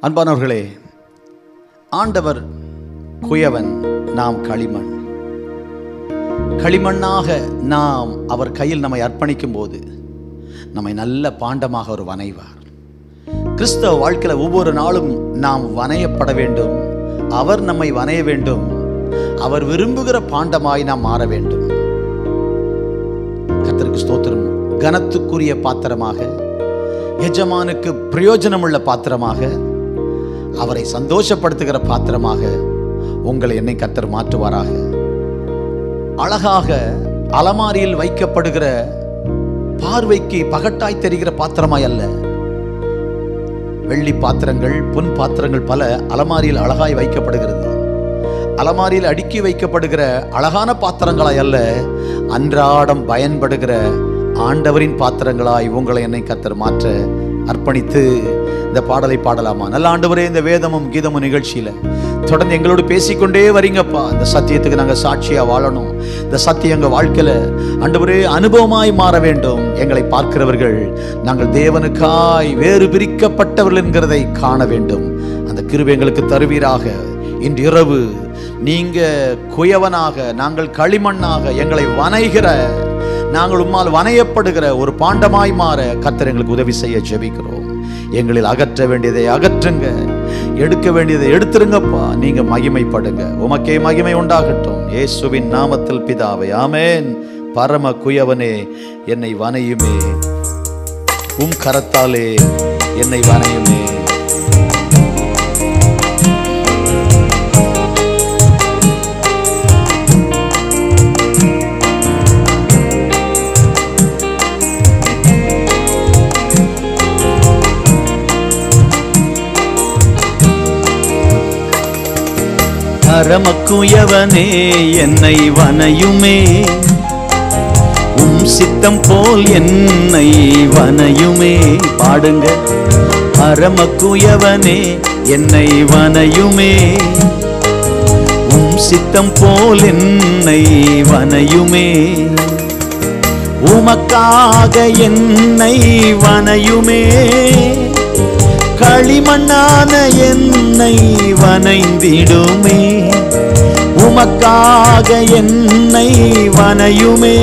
அன்பானவர்களே ஆண்டவர் குயவன் நாம் களிமண் களிமண்ணாக நாம் அவர் கையில் நம்மை அர்ப்பணிக்கும் போது நம்மை நல்ல பாண்டமாக அவர் வனைவார் கிறிஸ்தவ வாழ்க்கையில் ஒவ்வொரு நாளும் நாம் வனையப்பட வேண்டும் அவர் நம்மை வனைய வேண்டும் அவர் விரும்புகிற பாண்டமாய் நாம் மாற வேண்டும் கர்த்தருக்கு ஸ்தோத்திரம் கனத்துக்குரிய பாத்திரமாக எஜமானுக்கு பிரயோஜனமுள்ள பாத்திரமாக அவரை சந்தோஷப்படுத்துகிற பாத்திரமாக உங்களை என்னை கர்த்தர் மாற்றுவாராக அழகாக அலமாரியில் வைக்கப்படுகிற பார்வைக்கு பகட்டாய் தெரிகிற பாத்திரமாய் அல்ல வெள்ளி பாத்திரங்கள் பொன் பாத்திரங்கள் பல அலமாரியில் அழகாய் வைக்கப்படுகிறது அலமாரியில் அடுக்கி வைக்கப்படுகிற அழகான பாத்திரங்களாய் அல்ல அன்றாடம் பயன்படுகிற ஆண்டவரின் பாத்திரங்களாய் உங்களை என்னை கத்தர் மாற்ற அர்ப்பணித்து இந்த பாடலை பாடலாமா நல்ல ஆண்டவரே இந்த வேதமும் கீதமும் நிகழ்ச்சியில தொடர்ந்து எங்களோடு பேசிக்கொண்டே வரீங்கப்பா இந்த சத்தியத்துக்கு நாங்கள் சாட்சியா வாழணும் இந்த சத்தியம் எங்க வாழ்க்கையில ஆண்டவரே அனுபவமாய் மாற வேண்டும் எங்களை பார்க்கிறவர்கள் நாங்கள் தேவனுக்காய் வேறு பிரிக்கப்பட்டவர்கள் என்கிறதை காண வேண்டும் அந்த கிருபை எங்களுக்கு தருவீராக இன்று இரவு நீங்க குயவனாக நாங்கள் களிமண்ணாக எங்களை வனைகிற நாங்கள் உம்மால் வனையப்படுகிற ஒரு பாண்டமாய் மாற கர்த்தர் எங்களுக்கு உதவி செய்ய ஜெபிக்கிறோம் எங்களில் அகற்ற வேண்டியதை அகற்றுங்க எடுக்க வேண்டியதை எடுத்துருங்கப்பா நீங்க மகிமைப்படுங்க உமக்கே மகிமை உண்டாகட்டும் இயேசுவின் நாமத்தில் பிதாவை ஆமென் பரம குயவனே என்னை வனையுமே உம் கரத்தாலே என்னை வனையுமே பரமக்குயவனே என்னை வனையுமே உம் சித்தம் போல் என்னை வனையுமே பாடுங்க பரமக்குயவனே என்னை வனையுமே உம் சித்தம் போல் என்னை வனையுமே உமக்காக என்னை வனையுமே களிமண்ணான என்னை வனைந்திடுமே உமக்காக என்னை வனையுமே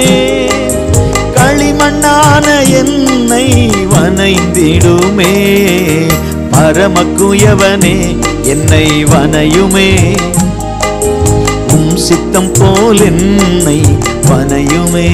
களிமண்ணான என்னை வனைந்திடுமே பரமக்குயவனே என்னை வனையுமே உம் சித்தம் போல் என்னை வனையுமே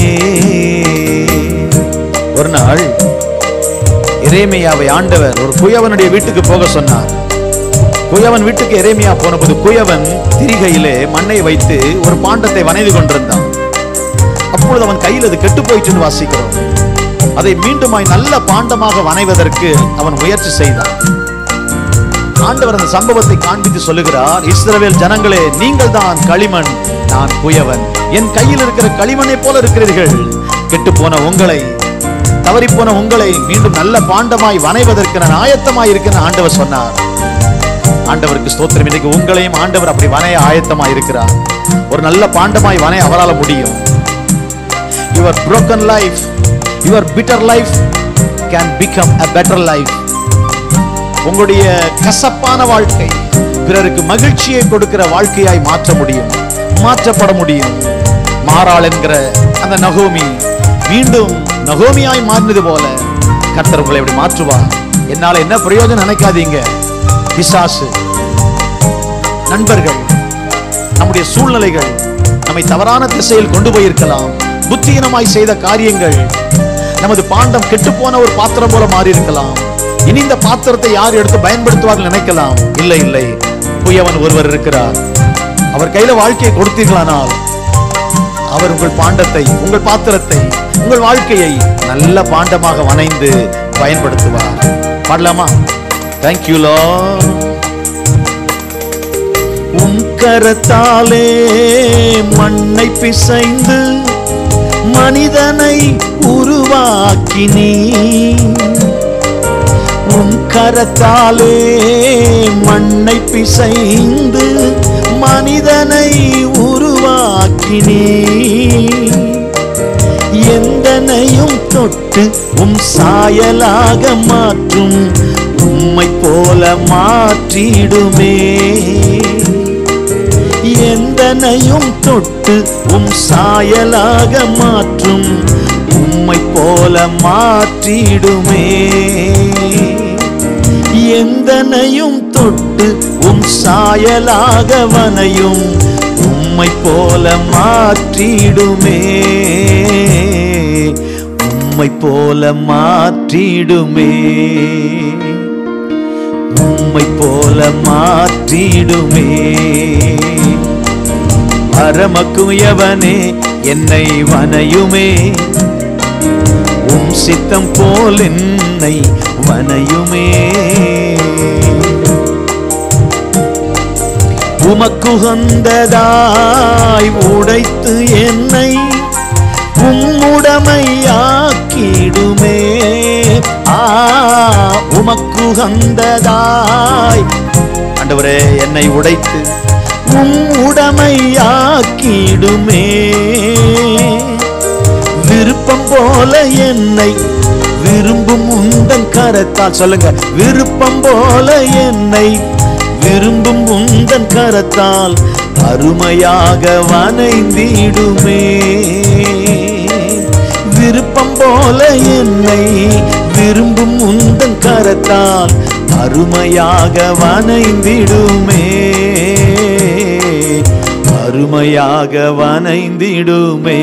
ஒரு நாள் எரேமியாவை ஆண்டவர் ஒரு குயவனுடைய வீட்டுக்கு போக சொன்னார் குயவன் வீட்டுக்கு எரேமியா போனபோது குயவன் திரிகையிலே மண்ணை வைத்து ஒரு பாண்டத்தை வனைந்து கொண்டிருந்தான் அப்பொழுது அவன் கையில் அது கெட்டு போயிட்டுன்னு வாசிக்கிறோம் அதை மீண்டுமாய் நல்ல பாண்டமாக வனைவதற்கு அவன் முயற்சி செய்தான் ஆண்டவர் அந்த சம்பவத்தை காண்பித்து சொல்லுகிறார் இஸ்ரவேல் ஜனங்களே நீங்கள் தான் களிமண் நான் குயவன் என் கையில் இருக்கிற களிமண்ணை போல இருக்கிறீர்கள் கெட்டு போன உங்களை தவறி போன உங்களை மீண்டும் நல்ல பாண்டமாய் வனைவதற்கு நான் ஆயத்தமாய் இருக்கிறேன் ஆண்டவர் சொன்னார் ஆண்டவருக்கு ஸ்தோத்திரம் இன்னைக்கு உங்களையும் ஆண்டவர் அப்படி வனைய ஆயத்தமாய் இருக்கிறார் ஒரு நல்ல பாண்டமாய் வனைய அவரால் முடியும் your broken life your bitter life can become a better life உங்களுடைய கசப்பான வாழ்க்கை பிறருக்கு மகிழ்ச்சியை கொடுக்கிற வாழ்க்கையாய் மாற்ற முடியும் மாற்றப்பட முடியும் மாறாள் என்கிற அந்த நகோமி மீண்டும் நகோமியாய் மாறினது போல கர்த்தர் உங்களை இப்படி மாற்றுவார் என்னால என்ன பிரயோஜனம் நினைக்காதீங்க பிசாசு நண்பர்கள் நம்முடைய சூழ்நிலைகள் நம்மை தவறான திசையில் கொண்டு போயிருக்கலாம் புத்தியினமாய் செய்த காரியங்கள் நமது பாண்டம் கெட்டுப்போன ஒரு பாத்திரம் போல மாறி இருக்கலாம் இனி இந்த பாத்திரத்தை யார் எடுத்து பயன்படுத்துவார்கள் நினைக்கலாம் இல்லை இல்லை புயவன் ஒருவர் இருக்கிறார் அவர் கையில வாழ்க்கையை கொடுத்தீர்களானால் அவர் உங்கள் பாண்டத்தை உங்கள் பாத்திரத்தை உங்கள் வாழ்க்கையை நல்ல பாண்டமாக வனைந்து பயன்படுத்துவார் பாடலாமா தேங்க்யூ லோ உம் கரத்தாலே மண்ணை பிசைந்து மனிதனை உருவாக்கினீ உம் கரத்தாலே மண்ணை பிசைந்து மனிதனை உருவாக்கினீ எந்தனையும் தொட்டு உம் சாயலாக மாற்றும் உம்மை உம்மை போல மாற்றிடுமே எந்தனையும் தொட்டு உம் சாயலாக மாற்றும் உம்மை போல மாற்றிடுமே எந்தனையும் தொட்டு உம் சாயலாக வனையும் உம்மை போல மாற்றிடுமே உம்மை போல மாற்றிடுமே உம்மை போல மாற்றிடுமே பரமக்குயவனே என்னை வனையுமே உம் சித்தம் போல் என்னை வனையுமே உமக்குகந்ததாய் உடைத்து என்னை உம்முடமையாக்கிடுமே ஆ உமக்குகந்ததாய் ஆண்டவரே என்னை உடைத்து உம் உடமையாக்கிடுமே விருப்பம் போல என்னை விரும்பும் உந்தன் கரத்தால் சொல்லுங்க விருப்பம் போல என்னை விரும்பும் உந்தன் கரத்தால் அருமையாக வனைந்திடுமே விருப்பம் போல என்னை விரும்பும் உந்தன் கரத்தால் அருமையாக வனைந்திடுமே அருமையாக வனைந்திடுமே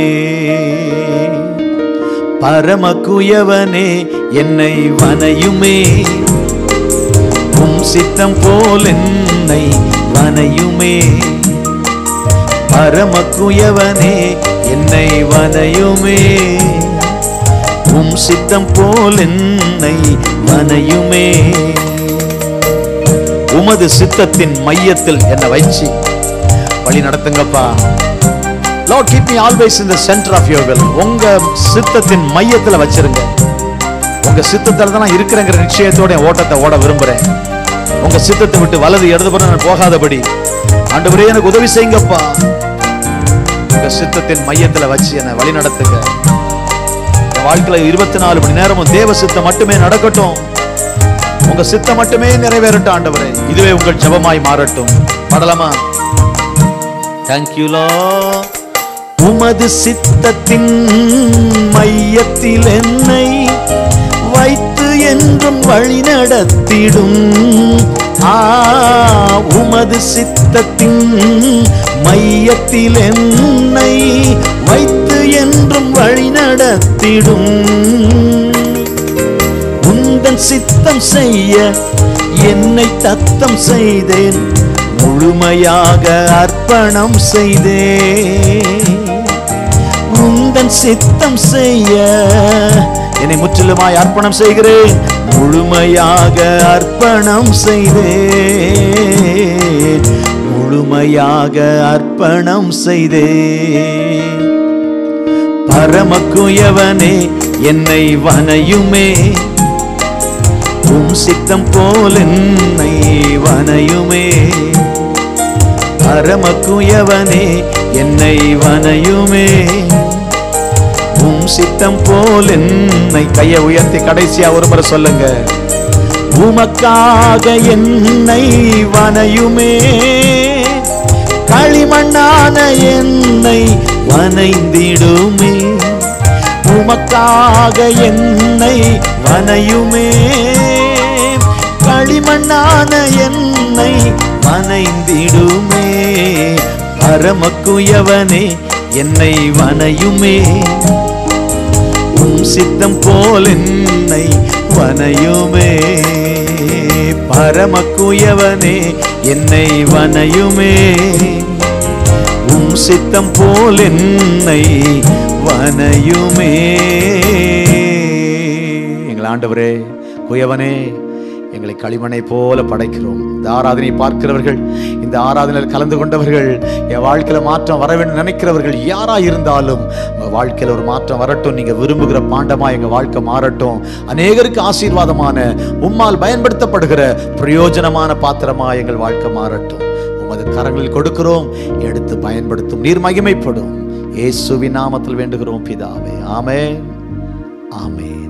பரமக்குயவனே என்னை வனையுமே உம் சித்தம் போல் என்னை வனையுமே பரமக்குயவனே என்னை வனையுமே உம் சித்தம் போல் என்னை வனையுமே உமது சித்தத்தின் மையத்தில் என்னை வைச்சு வழி நடத்துங்கப்பா Lord keep me always in the centre of your will உங்க சித்தத்தின் மையத்துல வச்சிருங்க உங்க சித்தத்துல தான் நான் இருக்கிறேங்கிற நிச்சயத்தோட என் ஓட்டத்தை ஓட விரும்புறேன் உங்க சித்தத்தை விட்டு வலது இடதுபுறம் நான் போகாதபடி ஆண்டவரே எனக்கு உதவி செய்யுங்கப்பா உங்க சித்தத்தின் மையத்துல வச்சு என்னை வழி நடத்துங்க என் வாழ்க்கையில இருபத்தி நாலு மணி நேரமும் தேவ சித்தம் மட்டுமே நடக்கட்டும் உங்க சித்தம் மட்டுமே நிறைவேறட்டும் ஆண்டவரே இதுவே உங்கள் ஜெபமாய் மாறட்டும் பாடலாமா தேங்க்யூ லா உமது சித்தத்தின் மையத்தில் என்னை வைத்து என்றும் வழி நடத்திடும் ஆ உமது சித்தத்தின் மையத்தில் என்னை வைத்து என்றும் வழி நடத்திடும் உந்தன் சித்தம் செய்ய என்னை தத்தம் செய்தேன் முழுமையாக அர்ப்பணம் செய்தேன் உந்தன் சித்தம் செய்ய என்னை முற்றிலுமாய் அர்ப்பணம் செய்கிறேன் முழுமையாக அர்ப்பணம் செய்தேன் முழுமையாக அர்ப்பணம் செய்தேன் பரமக்குயவனே என்னை வனையுமே உம் சித்தம் போல் என்னை வனையுமே பரமக்குயவனே என்னை வனையுமே உம் சித்தம் போல் என்னை கையை உயர்த்தி கடைசியா ஒரு முறை சொல்லுங்க உமக்காக என்னை வனையுமே களிமண்ணான என்னை வனைந்திடுமே உமக்காக என்னை வனையுமே களிமண்ணான என்னை வனைந்திடுமே பரமக்குயவனே என்னை வனையுமே உம் சித்தம் போல் என்னை வனையுமே பரமக்குயவனே என்னை வனையுமே உம் சித்தம் போல் என்னை வனையுமே எங்கள் ஆண்டவரே குயவனே எங்களை களிமண்ணை போல படைக்கிறோம் இந்த ஆராதனை பார்க்கிறவர்கள் இந்த ஆராதனையில் கலந்து கொண்டவர்கள் என் வாழ்க்கையில மாற்றம் வர வேண்டும் நினைக்கிறவர்கள் யாரா இருந்தாலும் உங்க வாழ்க்கையில ஒரு மாற்றம் வரட்டும் நீங்க விரும்புகிற பாண்டமா எங்க வாழ்க்கை மாறட்டும் அநேகருக்கு ஆசீர்வாதமான உம்மால் பயன்படுத்தப்படுகிற பிரயோஜனமான பாத்திரமா எங்கள் வாழ்க்கை மாறட்டும் உமது கரங்களில் கொடுக்கிறோம் எடுத்து பயன்படுத்தும் நீர் மகிமைப்படும் இயேசுவின் நாமத்தில் வேண்டுகிறோம் பிதாவே ஆமென் ஆமென்